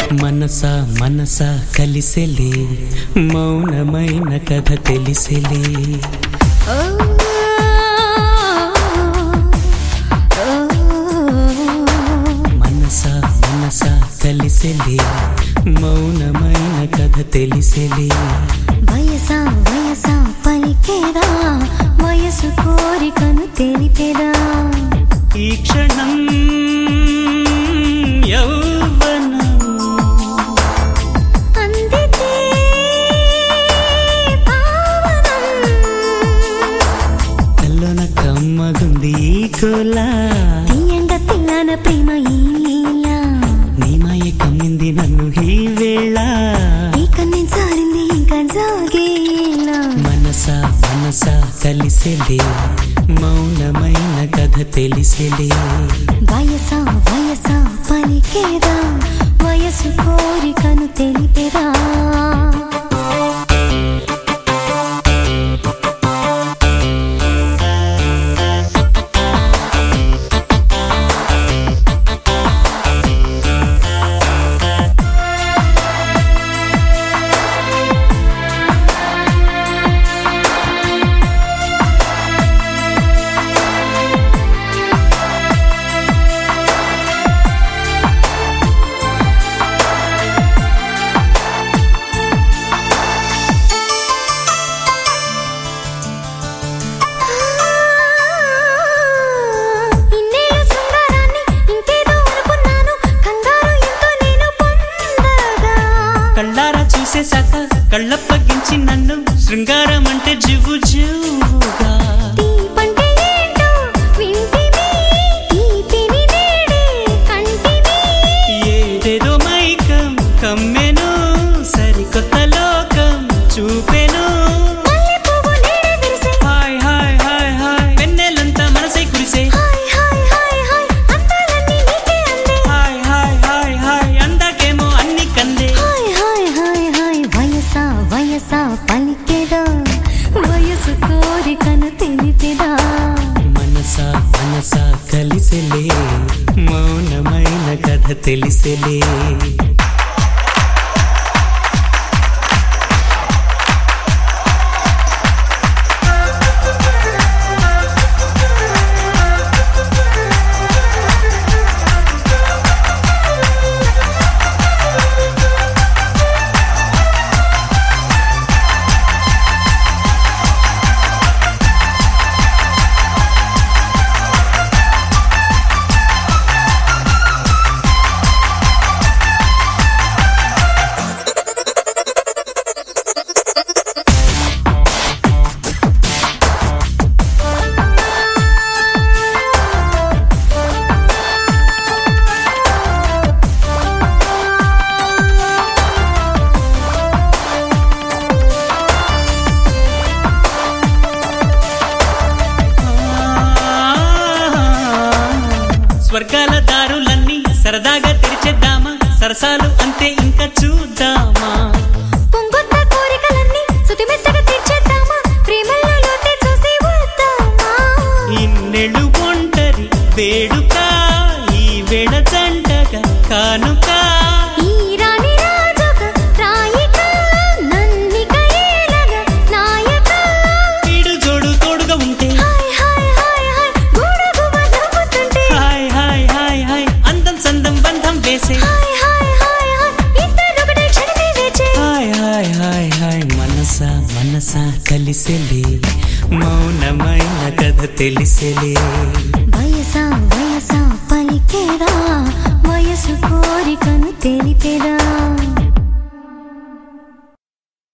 మనసా మనసా కలిసెలే మౌనమైన కథ తెలిసెలే ఓ మనసా మనసా కలిసెలే మౌనమైన కథ తెలిసెలే వయసా వయసా పలికేదా వయసు కోరికను తెలిపేదా ఈ క్షణం యౌవనం అందితే పావనం కల్లోన కమ్మగుంది ఈ కోలా తీయంగా తిన్నాన ప్రేమ ఈ లీలా నీ మాయ కమ్మింది నన్ను ఈ వేళ ఇక నేను సారింది ఇంకా జాగేలా మనసా మనసా కలిసెలే మౌనమైన కథ తెలిసెలే వయసా వయసా పలికేదా వయసు కోరికను తెలిపేదా ఇన్నేళ్ళ శృంగారాన్ని ఇంకేదో అనుకున్నాను కంగారు ఎంతో నేను పొందగా కళ్ళారా చూసేశాక కళ్ళప్పగించి నన్ను శృంగారం అంటే జివ్వు జివ్వుగా తీపంటే ఏంటో వింటిని తీపిని నేడే కంటిని ఏదేదో మైకం కమ్మెను సరికొత్త లోకం చూపెను మల్లె పువ్వు నేడే విరిసే హాయ్ హాయ్ హాయ్ హాయ్ వెన్నెలంతా మనసై కురిసే హాయ్ హాయ్ హాయ్ హాయ్ అందాలన్నీ నీకే అందే హాయ్ హాయ్ హాయ్ హాయ్ అందాకేమో అన్ని కందే హాయ్ హాయ్ హాయ్ హాయ్ వయసా వయసా పలికేదా వయసు కోరికను తెలిపేదా మనసా మనసా కలిసెలే మౌనమైన కథ తెలిసెలే స్వర్గాల దారులన్నీ సరదాగా తెరిచేద్దామా సరసాలు అంతే ఇంకా చూద్దామా పొంగొత్త కోరికలన్నీ సుతిమెత్తగా తీర్చేద్దామా ప్రేమల్లో లోతే చూసి వద్దామా ఇన్నెళ్ళు ఒంటరి వేడుక ఈ వేళ జంటగా కానుక ఈ రాణి రాజుగా రాయిక నన్నిక ఏలగా నాయక వీడు జోడు తోడుగా ఉంటే హాయ్ హాయ్ హాయ్ హాయ్ గూడుగుమ నవ్వుతుంటే హాయ్ హాయ్ హాయ్ హాయ్ అందం సందం బంధం వేసే హాయ్ హాయ్ హాయ్ హాయ్ ఇద్దరొకటే క్షణమే వేచే హాయ్ హాయ్ హాయ్ హాయ్ మనసా మనసా కలిసెలే మౌనమైన కథ తెలిసెలే వయసా వయసా పలికేదా వయసు కోరికను తెలిపేదా